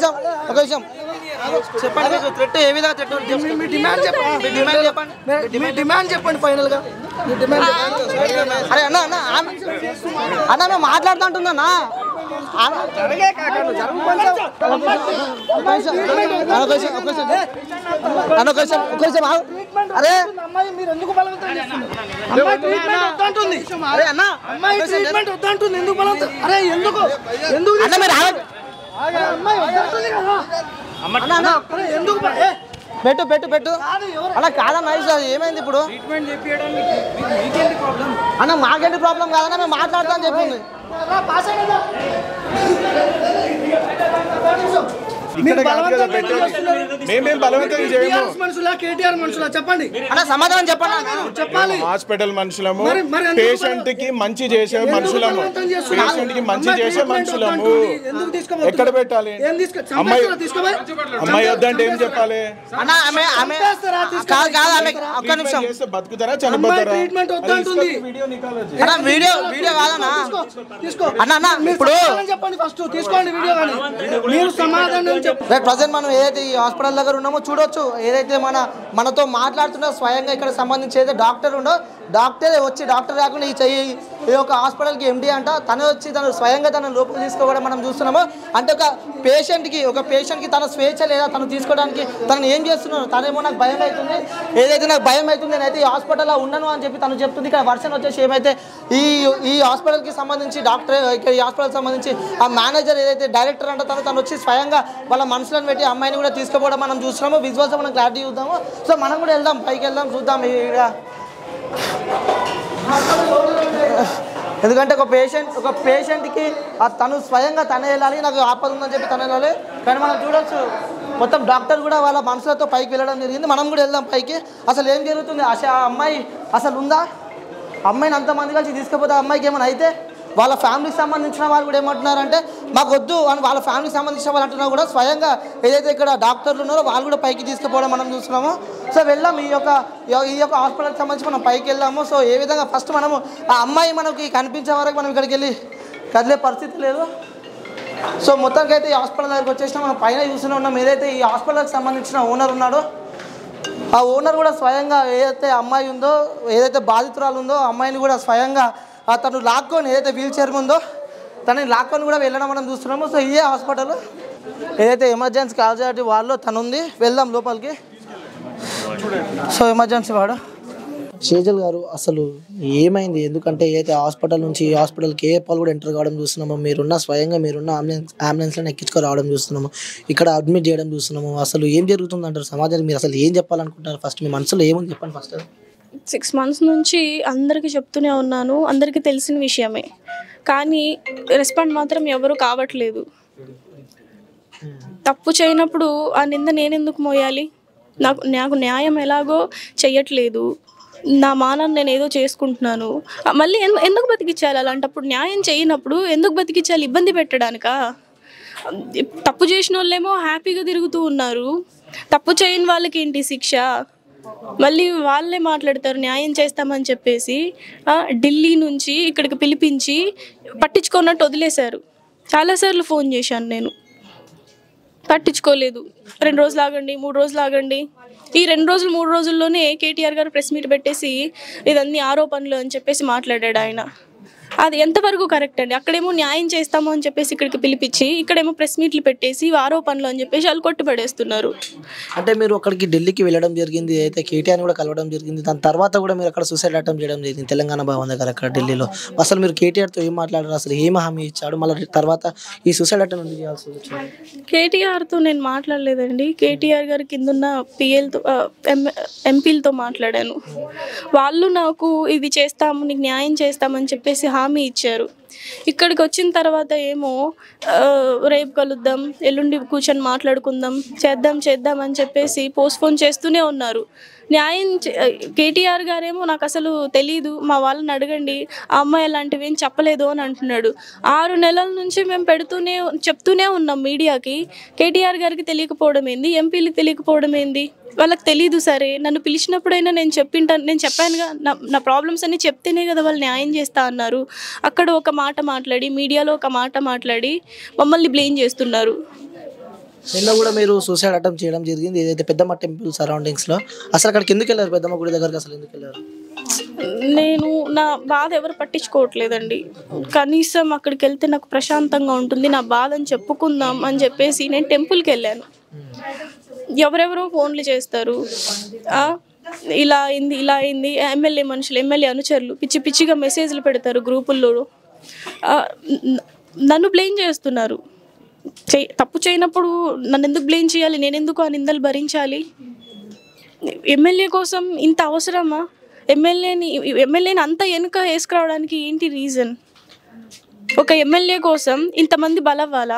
నిమిషం ఒక నిమిషం చెప్పండి మీకు థ్రెట్ ఏ విధంగా థ్రెట్ మీ డిమాండ్ చెప్పండి మీ డిమాండ్ చెప్పండి మీ- మీ డిమాండ్ చెప్పండి ఫైనల్ గా మీ డిమాండ్ చెప్పండి. అరే అన్న అన్న ఆమె- అన్న మేము మాట్లాడుతూ ఉంటుందన్నా అన్న జరగే కాక నువ్వు జరుగు కొంచెం. ఒక నిమిషం, అన్న ఒక నిమిషం, ఒక నిమిషం. అన్న ఒక నిమిషం, ఒక నిమిషం ఆగు. అరే అమ్మాయి మీరు ఎందుకు బలవంతం చేస్తున్నారు అమ్మాయి ట్రీట్మెంట్ వద్దంటుంది అరే అన్న అమ్మాయి ట్రీట్మెంట్ వద్దంటుంది ఎందుకు బలవంతం అరే ఎందుకు ఎందుకు అన్న మీరు ఆగండి. ఆగే, అమ్మాయి వద్దంటుంది కదా అన్న అన్న అరే ఎందుకు బ- ఏ, పెట్టు పెట్టు పెట్టు కాదు ఎవరు అన్న కాదన్న ఇది ఏమైంది ఇప్పుడు ట్రీట్మెంట్ చేపించడానికి మీకేంటి ప్రాబ్లం అన్న మాకేంటి ప్రాబ్లం కాదన్న మేము మాట్లాడతాం చెప్పింది రా, పాస్ అయ్యి కదా. మీరు బలవంతం ఎందుకు చేస్తున్నారు? మేమేం బలవంతం చేయము టీఆర్ఎస్ మనుషులా కేటీఆర్ మనుషులా చెప్పండి అన్న సమాధానం చెప్పండి అన్న చెప్పాలి హాస్పిటల్ మనుషులము మరి- మరి ఎందుకు పేషెంట్ కి మంచి చేసే మనుషులము బలవంతం చేస్తున్నారు? పేషెంట్ కి మంచి అమ్మాయి చేసే ట్రీట్మెంట్ మనుషులము వద్దంటుంది. ఎందుకు తీసుకోబోతున్నారు? ఎక్కడ పెట్టాలి ఏం తీసుకో అమ్మాయి చంపేస్తారా? తీసుకోపోయి? అమ్మాయి వద్దంటే ఏం చెప్పాలి అన్న ఆమె ఆమె చంపేస్తారా? కాదు కాదు ఆమె ఒక్క నిమిషం ట్రీట్మెంట్ చేస్తే బతుకుతారా అమ్మాయి చనిపోతారా ట్రీట్మెంట్ అది వద్దంటుంది. ఇసుక వీడియో నికాలొచ్చు. అన్న వీడియో వీడియో కాదన్నా తీసుకో, తీసుకో అన్న అన్న మీరు ఇప్పుడు సమాధానం చెప్పండి ఫస్ట్ తీసుకోండి వీడియో కానీ మీరు సమాధానం చెప్పండి రేపు ప్రజెంట్ మనం ఏదైతే ఈ హాస్పిటల్ దగ్గర ఉన్నామో చూడొచ్చు ఏదైతే మన మనతో మాట్లాడుతున్న స్వయంగా ఇక్కడ సంబంధించి ఏదైతే డాక్టర్ ఉండో డాక్టరే వచ్చి డాక్టర్ రాకుండా ఈ చెయ్యి ఈ యొక్క హాస్పిటల్కి ఎండి అంట తను వచ్చి తను స్వయంగా తన లోపల తీసుకోవడం మనం చూస్తున్నాము అంటే ఒక పేషెంట్కి ఒక పేషెంట్కి తన స్వేచ్ఛ లేదా తను తీసుకోవడానికి తను ఏం చేస్తున్నాడు తనేమో నాకు భయం అవుతుంది ఏదైతే నాకు భయం అవుతుంది నేనైతే ఈ హాస్పిటల్లో ఉండను అని చెప్పి తను చెప్తుంది ఇక్కడ వర్షన్ వచ్చేసి ఏమైతే ఈ ఈ హాస్పిటల్కి సంబంధించి డాక్టర్ ఇక్కడ ఈ హాస్పిటల్కి సంబంధించి ఆ మేనేజర్ ఏదైతే డైరెక్టర్ అంటే తను తను వచ్చి స్వయంగా వాళ్ళ మనుషులను పెట్టి అమ్మాయిని కూడా తీసుకుపోవడం మనం చూస్తున్నాము విజువల్స్ మనం క్లారిటీ చూద్దాము సో మనం కూడా వెళ్దాం పైకి వెళ్దాం చూద్దాం ఇక్కడ ఎందుకంటే ఒక పేషెంట్ ఒక పేషెంట్కి ఆ తను స్వయంగా తనే వెళ్ళాలి నాకు ఆపద ఉందని చెప్పి తను వెళ్ళాలి కానీ మనం చూడొచ్చు మొత్తం డాక్టర్ కూడా వాళ్ళ మనుషులతో పైకి వెళ్ళడం జరిగింది మనం కూడా వెళ్దాం పైకి అసలు ఏం జరుగుతుంది అసలు ఆ అమ్మాయి అసలు ఉందా అమ్మాయిని అంతమంది కలిసి తీసుకుపోతే ఆ అమ్మాయికి ఏమైనా అయితే వాళ్ళ ఫ్యామిలీకి సంబంధించిన వాళ్ళు కూడా ఏమంటున్నారంటే మాకు వద్దు అని వాళ్ళ ఫ్యామిలీకి సంబంధించిన వాళ్ళు అంటున్నా కూడా స్వయంగా ఏదైతే ఇక్కడ డాక్టర్లు ఉన్నారో వాళ్ళు కూడా పైకి తీసుకుపోవడం మనం చూస్తున్నాము సో వెళ్దాం ఈ యొక్క ఈ యొక్క హాస్పిటల్కి సంబంధించి మనం పైకి వెళ్దాము సో ఏ విధంగా ఫస్ట్ మనము ఆ అమ్మాయి మనకి కనిపించే వరకు మనం ఇక్కడికి వెళ్ళి కదిలే పరిస్థితి లేదు సో మొత్తానికి అయితే ఈ హాస్పిటల్ దగ్గరికి వచ్చేసిన మనం పైన చూస్తూనే ఉన్నాం ఏదైతే ఈ హాస్పిటల్కి సంబంధించిన ఓనర్ ఉన్నాడో ఆ ఓనర్ కూడా స్వయంగా ఏదైతే అమ్మాయి ఉందో ఏదైతే బాధితురాలు ఉందో ఆ అమ్మాయిని కూడా స్వయంగా ఆ తను లాక్కొని ఏదైతే వీల్ చైర్ ఉందో తనని లాక్కొని కూడా వెళ్ళడం మనం చూస్తున్నాము సో ఇదే హాస్పిటల్ ఏదైతే ఎమర్జెన్సీ కాజాటి వాళ్ళు తను ఉంది వెళ్దాం లోపలికి సో ఎమర్జెన్సీ వాడు షేజల్ గారు అసలు ఏమైంది ఎందుకంటే ఏదైతే హాస్పిటల్ నుంచి ఈ హాస్పిటల్కి ఏ పాలు కూడా ఎంటర్ కావడం చూస్తున్నామో మీరున్న స్వయంగా మీరున్న అంబులెన్స్ అంబులెన్స్లో ఎక్కించుకు రావడం చూస్తున్నాము ఇక్కడ అడ్మిట్ చేయడం చూస్తున్నాము అసలు ఏం జరుగుతుంది అంటారు సమాజానికి మీరు అసలు ఏం చెప్పాలనుకుంటున్నారు ఫస్ట్ మీ మనసులో ఏముంది చెప్పండి ఫస్ట్ సిక్స్ మంత్స్ నుంచి అందరికీ చెప్తూనే ఉన్నాను అందరికీ తెలిసిన విషయమే కానీ రెస్పాండ్ మాత్రం ఎవరు కావట్లేదు తప్పు చేయనప్పుడు ఆ నింద నేను ఎందుకు మోయాలి నాకు నాకు న్యాయం ఎలాగో చెయ్యట్లేదు నా మానాన్ని నేను ఏదో చేసుకుంటున్నాను ఆ, మళ్ళీ ఎందు- ఎందుకు బతికించాలి అలాంటప్పుడు న్యాయం చేయనప్పుడు ఎందుకు బతికించాలి ఇబ్బంది పెట్టడానికా తప్పు చేసిన వాళ్ళేమో హ్యాపీగా తిరుగుతూ ఉన్నారు తప్పు చేయని వాళ్ళకి ఏంటి శిక్ష మళ్ళీ వాళ్ళే మాట్లాడతారు న్యాయం చేస్తామని చెప్పేసి ఆ, ఢిల్లీ నుంచి ఇక్కడికి పిలిపించి పట్టించుకున్నట్టు వదిలేశారు చాలాసార్లు ఫోన్ చేశాను నేను పట్టించుకోలేదు రెండు రోజులు ఆగండి మూడు రోజులు ఆగండి ఈ రెండు రోజులు మూడు రోజుల్లోనే కేటీఆర్ గారు ప్రెస్ మీట్ పెట్టేసి ఇదన్నీ ఆరోపణలు అని చెప్పేసి మాట్లాడాడు ఆయన అది ఎంతవరకు కరెక్ట్ అండి అక్కడేమో న్యాయం చేస్తాము అని చెప్పేసి ఇక్కడికి పిలిపించి ఇక్కడేమో ప్రెస్ మీట్లు పెట్టేసి ఇవి ఆరోపణలు అని చెప్పేసి వాళ్ళు కొట్టుపడేస్తున్నారు అంటే మీరు అక్కడికి ఢిల్లీకి వెళ్ళడం జరిగింది అయితే కేటీఆర్ కూడా కలవడం జరిగింది దాని తర్వాత కూడా మీరు అక్కడ సూసైడ్ అటెంప్ట్ చేయడం జరిగింది తెలంగాణ భవన్ దగ్గర అక్కడ ఢిల్లీలో అసలు మీరు కేటీఆర్తో ఏం మాట్లాడారు అసలు ఏం హామీ ఇచ్చాడు మళ్ళీ తర్వాత ఈ సూసైడ్ అటెంప్ట్ ఎందుకు చేయాల్సి వచ్చింది కేటీఆర్తో నేను మాట్లాడలేదండి కేటీఆర్ గారి కిందున్న పిఎల్తో ఎంపీలతో మాట్లాడాను వాళ్ళు నాకు ఇది చేస్తాము నీకు న్యాయం చేస్తామని చెప్పేసి హామీ ఇచ్చారు ఇక్కడికి వచ్చిన తర్వాత ఏమో ఆ, రేపు కలుద్దాం ఎల్లుండి కూర్చొని మాట్లాడుకుందాం చేద్దాం చేద్దాం అని చెప్పేసి పోస్ట్పోన్ చేస్తూనే ఉన్నారు న్యాయం చే- కేటీఆర్ గారేమో నాకు అసలు తెలీదు మా వాళ్ళని అడగండి ఆ అమ్మాయి అలాంటివి ఏం చెప్పలేదు అని అంటున్నాడు ఆరు నెలల నుంచి మేము పెడుతూనే చెప్తూనే ఉన్నాం మీడియాకి కేటీఆర్ గారికి తెలియకపోవడం ఏంది ఎంపీలకు తెలియకపోవడం ఏంది వాళ్ళకి తెలీదు సరే నన్ను పిలిచినప్పుడైనా నేను చెప్పింటాను నేను చెప్పానుగా నా నా ప్రాబ్లమ్స్ అన్ని చెప్తేనే కదా వాళ్ళు న్యాయం చేస్తా అన్నారు అక్కడ ఒక మాట మాట్లాడి మీడియాలో ఒక మాట మాట్లాడి మమ్మల్ని బ్లేమ్ చేస్తున్నారు నిన్న కూడా మీరు సూసైడ్ అటెంప్ట్ చేయడం జరిగింది ఏదైతే పెద్దమ్మ టెంపుల్ సరౌండింగ్స్ లో అసలు అక్కడికి ఎందుకు వెళ్ళారు పెద్దమ్మ గుడి దగ్గరికి అసలు ఎందుకు వెళ్ళారు నేను నా బాధ ఎవరు పట్టించుకోవట్లేదండి కనీసం అక్కడికి వెళ్తే నాకు ప్రశాంతంగా ఉంటుంది నా బాధని చెప్పుకుందాం అని చెప్పేసి నేను టెంపుల్కి వెళ్ళాను ఎవరెవరో ఫోన్లు చేస్తారు ఆ, ఇలా అయింది ఇలా అయింది ఎమ్మెల్యే మనుషులు ఎమ్మెల్యే అనుచరులు పిచ్చి పిచ్చిగా మెసేజ్లు పెడతారు గ్రూపుల్లో ఆ, న- నన్ను బ్లేమ్ చేస్తున్నారు చే- తప్పు చేయనప్పుడు నన్ను ఎందుకు బ్లేమ్ చేయాలి నేను ఎందుకు ఆ నిందలు భరించాలి ఎమ్మెల్యే కోసం ఇంత అవసరమా ఎమ్మెల్యేని ఎమ్మెల్యేని అంత వెనుక వేసుకురావడానికి ఏంటి రీజన్ ఒక ఎమ్మెల్యే కోసం ఇంతమంది బలవ్వాలా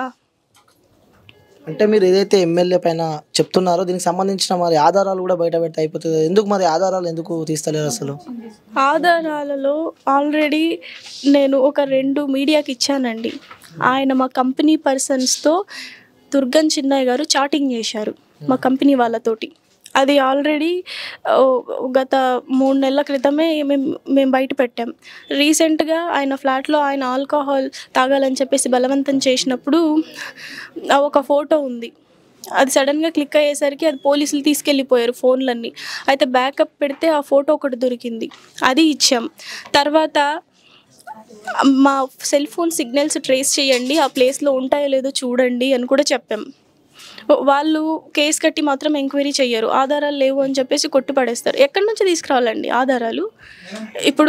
అంటే మీరు ఏదైతే ఎమ్మెల్యే పైన చెప్తున్నారో దీనికి సంబంధించిన మరి ఆధారాలు కూడా బయట పెడితే అయిపోతుంది ఎందుకు మరి ఆధారాలు ఎందుకు తీస్తలేరు అసలు ఆధారాలలో ఆల్రెడీ నేను ఒక రెండు మీడియాకి ఇచ్చానండి ఆయన మా కంపెనీ పర్సన్స్తో దుర్గన్ చిన్నయ్య గారు చాటింగ్ చేశారు మా కంపెనీ వాళ్ళతోటి అది ఆల్రెడీ ఓ, గత మూడు నెలల క్రితమే మేము మేము బయట పెట్టాం రీసెంట్గా ఆయన ఫ్లాట్లో ఆయన ఆల్కహాల్ తాగాలని చెప్పేసి బలవంతం చేసినప్పుడు ఆ ఒక ఫోటో ఉంది అది సడన్గా క్లిక్ అయ్యేసరికి అది పోలీసులు తీసుకెళ్ళిపోయారు ఫోన్లన్నీ అయితే బ్యాకప్ పెడితే ఆ ఫోటో ఒకటి దొరికింది అది ఇచ్చాం తర్వాత మా సెల్ ఫోన్ సిగ్నల్స్ ట్రేస్ చేయండి ఆ ప్లేస్లో ఉంటాయో లేదో చూడండి అని కూడా చెప్పాం వాళ్ళు కేసు కట్టి మాత్రం ఎంక్వైరీ చెయ్యరు ఆధారాలు లేవు అని చెప్పేసి కొట్టి పడేస్తారు ఎక్కడి నుంచి తీసుకురావాలండి ఆధారాలు ఇప్పుడు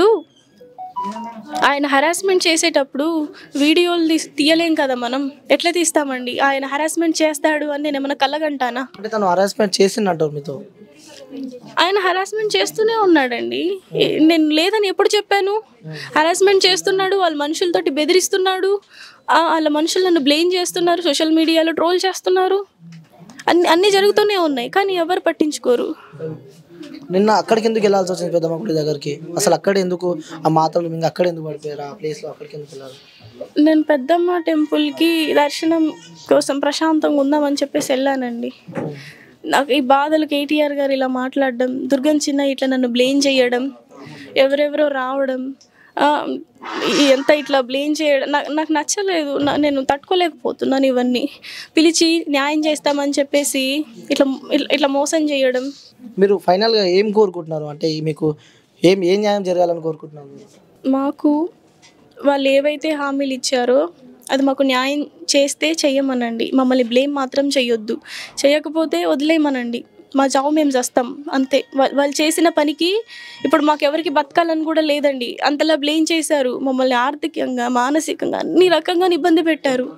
ఆయన హరాస్మెంట్ చేసేటప్పుడు వీడియోలు తీస్- తీయలేం కదా మనం ఎట్లా తీస్తామండి ఆయన హరాస్మెంట్ చేస్తాడు అని నేను ఏమైనా కళ్ళగంటానా అంటే తను హరాస్మెంట్ చేసిందంటారు మీతో ఆయన హరాస్మెంట్ చేస్తూనే ఉన్నాడండి ఏ- నేను లేదని ఎప్పుడు చెప్పాను హరాస్మెంట్ చేస్తున్నాడు వాళ్ళ మనుషులతోటి బెదిరిస్తున్నాడు ఆ, వాళ్ళ మనుషులు నన్ను బ్లేమ్ చేస్తున్నారు సోషల్ మీడియాలో ట్రోల్ చేస్తున్నారు అన్ని అన్నీ జరుగుతూనే ఉన్నాయి కానీ ఎవరు పట్టించుకోరు నిన్న అక్కడికి ఎందుకు వెళ్ళాల్సి వచ్చింది పెద్దమ్మ గుడి దగ్గరికి అసలు అక్కడ ఎందుకు ఆ మాతలు ఇంకా అక్కడ ఎందుకు పడిపోయారు ఆ ప్లేస్లో అక్కడికి ఎందుకు వెళ్ళారు నేను పెద్దమ్మ టెంపుల్కి దర్శనం కోసం ప్రశాంతంగా ఉందామని చెప్పేసి వెళ్ళానండి నాకు ఈ బాధలు కేటీఆర్ గారు ఇలా మాట్లాడడం దుర్గం చిన్న ఇట్లా నన్ను బ్లేమ్ చేయడం ఎవరెవరో రావడం ఆ, ఈ ఎంత ఇట్లా బ్లేమ్ చేయడం నాకు నాకు నచ్చలేదు నా- నేను తట్టుకోలేకపోతున్నాను ఇవన్నీ పిలిచి న్యాయం చేస్తామని చెప్పేసి ఇట్లా ఇట్లా- ఇట్లా మోసం చేయడం మీరు ఫైనల్గా ఏం కోరుకుంటున్నారు అంటే మీకు ఏం ఏం న్యాయం జరగాలని కోరుకుంటున్నారు మీరు? మాకు వాళ్ళు ఏవైతే హామీలు ఇచ్చారో అది మాకు న్యాయం చేస్తే చెయ్యమనండి మమ్మల్ని బ్లేమ్ మాత్రం చెయ్యొద్దు చేయకపోతే వదిలేయమనండి మా చావు మేము చేస్తాం అంతే వా- వాళ్ళు చేసిన పనికి ఇప్పుడు మాకు ఎవరికి బతకాలని కూడా లేదండి అంతలా బ్లేమ్ చేశారు మమ్మల్ని ఆర్థికంగా మానసికంగా అన్ని రకంగా ఇబ్బంది పెట్టారు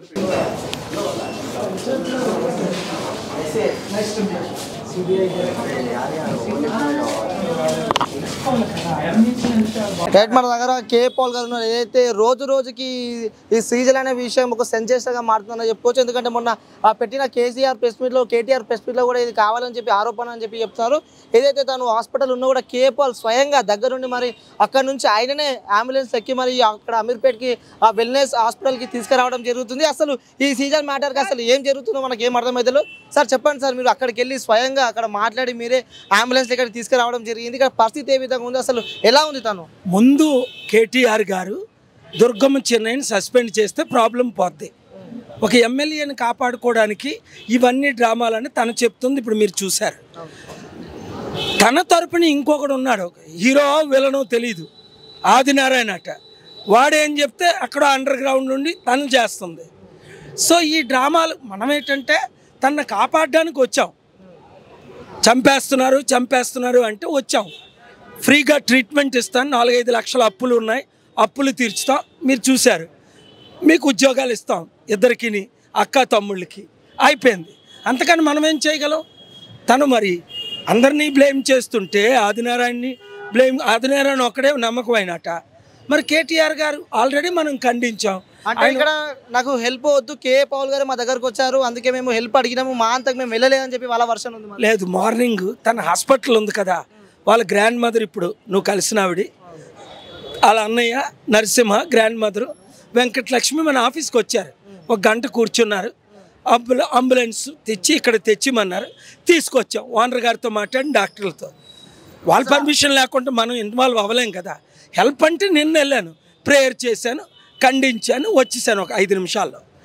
రైట్ మన దగ్గర కే పాల్ గారు ఉన్నారు ఏదైతే రోజు రోజుకి ఈ సీజన్ అనే విషయం ఒక సెన్సేషన్గా మారుతుందని చెప్పుకోవచ్చు ఎందుకంటే మొన్న ఆ పెట్టిన కేసీఆర్ ప్రెస్ మీట్లో కేటీఆర్ ప్రెస్ మీట్లో కూడా ఇది కావాలని చెప్పి ఆరోపణ అని చెప్పి చెప్తున్నారు ఏదైతే తను హాస్పిటల్ ఉన్నా కూడా కే పాల్ స్వయంగా దగ్గరుండి మరి అక్కడ నుంచి ఆయననే అంబులెన్స్ ఎక్కి మరి అక్కడ అమీర్పేట్కి ఆ వెల్నెస్ హాస్పిటల్కి తీసుకురావడం జరుగుతుంది అసలు ఈ సీజన్ మ్యాటర్కి అసలు ఏం జరుగుతుందో మనకి ఏం అర్థమైతే సార్ చెప్పండి సార్ మీరు అక్కడికి వెళ్ళి స్వయంగా అక్కడ మాట్లాడి మీరే అంబులెన్స్ ఇక్కడ తీసుకురావడం జరిగింది ఇక్కడ పరిస్థితి ఏ విధంగా ఉంది అసలు ఎలా ఉంది తను ముందు కేటీఆర్ గారు దుర్గమ్మ చెన్నైని సస్పెండ్ చేస్తే ప్రాబ్లం పోద్ది ఒక ఎమ్మెల్యేని కాపాడుకోవడానికి ఇవన్నీ డ్రామాలని తను చెప్తుంది ఇప్పుడు మీరు చూశారు తన తరపున ఇంకొకడు ఉన్నాడు హీరో విలనో తెలీదు ఆదినారాయణ అట వాడేం చెప్తే అక్కడ అండర్ గ్రౌండ్ నుండి తను చేస్తుంది సో ఈ డ్రామాలు మనం ఏంటంటే తనను కాపాడడానికి వచ్చాం చంపేస్తున్నారు చంపేస్తున్నారు అంటే వచ్చాం ఫ్రీగా ట్రీట్మెంట్ ఇస్తాను నాలుగైదు లక్షల అప్పులు ఉన్నాయి అప్పులు తీర్చుతాం మీరు చూశారు మీకు ఉద్యోగాలు ఇస్తాం ఇద్దరికిని అక్క తమ్ముళ్ళకి అయిపోయింది అంతకని మనం ఏం చేయగలం తను మరి అందరినీ బ్లేమ్ చేస్తుంటే ఆదినారాయణని బ్లేమ్ ఆదినారాయణ ఒక్కడే నమ్మకమైనట మరి కేటీఆర్ గారు ఆల్రెడీ మనం ఖండించాం అంటే ఇక్కడ నాకు హెల్ప్ వద్దు కే పౌల్ గారు మా దగ్గరకు వచ్చారు అందుకే మేము హెల్ప్ అడిగినాము మా అంతకు మేము వెళ్ళలేదని చెప్పి వాళ్ళ వర్షన్ ఉంది మరి. లేదు మార్నింగ్ తన హాస్పిటల్ ఉంది కదా వాళ్ళ గ్రాండ్ మదర్ ఇప్పుడు నువ్వు కలిసిన ఆవిడ వాళ్ళ అన్నయ్య నరసింహ గ్రాండ్ మదర్ వెంకటలక్ష్మి మన ఆఫీస్కి వచ్చారు ఒక గంట కూర్చున్నారు అంబుల అంబులెన్స్ తెచ్చి ఇక్కడ తెచ్చిమన్నారు తీసుకొచ్చాం ఓనర్ గారితో మాట్లాడి డాక్టర్లతో వాళ్ళ పర్మిషన్ లేకుండా మనం ఇన్వాల్వ్ అవ్వలేం కదా హెల్ప్ అంటే నిన్న వెళ్ళాను ప్రేయర్ చేశాను ఖండించాను వచ్చేసాను ఒక ఐదు నిమిషాల్లో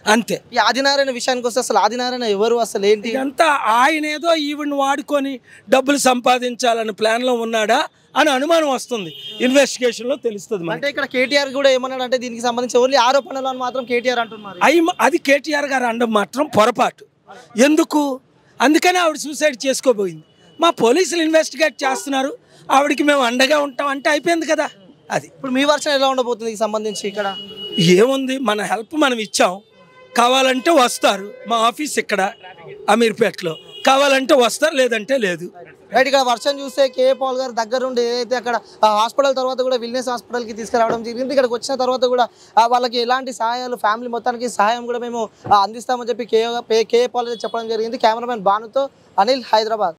అంతే ఈ ఆదినారాయణ విషయానికి వస్తే అసలు ఆదినారాయణ ఎవరు అసలు ఏంటి ఇదంతా ఆయన ఏదో ఈవిని వాడుకొని డబ్బులు సంపాదించాలని ప్లాన్లో ఉన్నాడా అని అనుమానం వస్తుంది ఇన్వెస్టిగేషన్లో తెలుస్తుంది మనకి అంటే ఇక్కడ కేటీఆర్ కూడా ఏమన్నాడు అంటే దీనికి సంబంధించి ఓన్లీ ఆరోపణలు అని మాత్రం కేటీఆర్ అంటున్నారు అయి అది కేటీఆర్ గారు అనడం మాత్రం పొరపాటు ఎందుకు అందుకనే ఆవిడ సూసైడ్ చేసుకోబోయింది మా పోలీసులు ఇన్వెస్టిగేట్ చేస్తున్నారు ఆవిడకి మేము అండగా ఉంటాం అంటే అయిపోయింది కదా అది ఇప్పుడు మీ వర్షన్ ఎలా ఉండబోతుంది దీనికి సంబంధించి ఇక్కడ ఏముంది మన హెల్ప్ మనం ఇచ్చాం కావాలంటే వస్తారు మా ఆఫీస్ ఇక్కడ అమీర్పేటలో కావాలంటే వస్తారు లేదంటే లేదు రైట్ ఇక్కడ వర్షం చూస్తే కే పాల్ గారు దగ్గర ఉండి ఏదైతే అక్కడ ఆ హాస్పిటల్ తర్వాత కూడా విల్నెస్ హాస్పిటల్కి తీసుకురావడం జరిగింది ఇక్కడికి వచ్చిన తర్వాత కూడా ఆ వాళ్ళకి ఎలాంటి సహాయాలు ఫ్యామిలీ మొత్తానికి సహాయం కూడా మేము ఆ, అందిస్తామని చెప్పి కే కే పాల్ చెప్పడం జరిగింది కెమెరామెన్ భానుతో అనిల్ హైదరాబాద్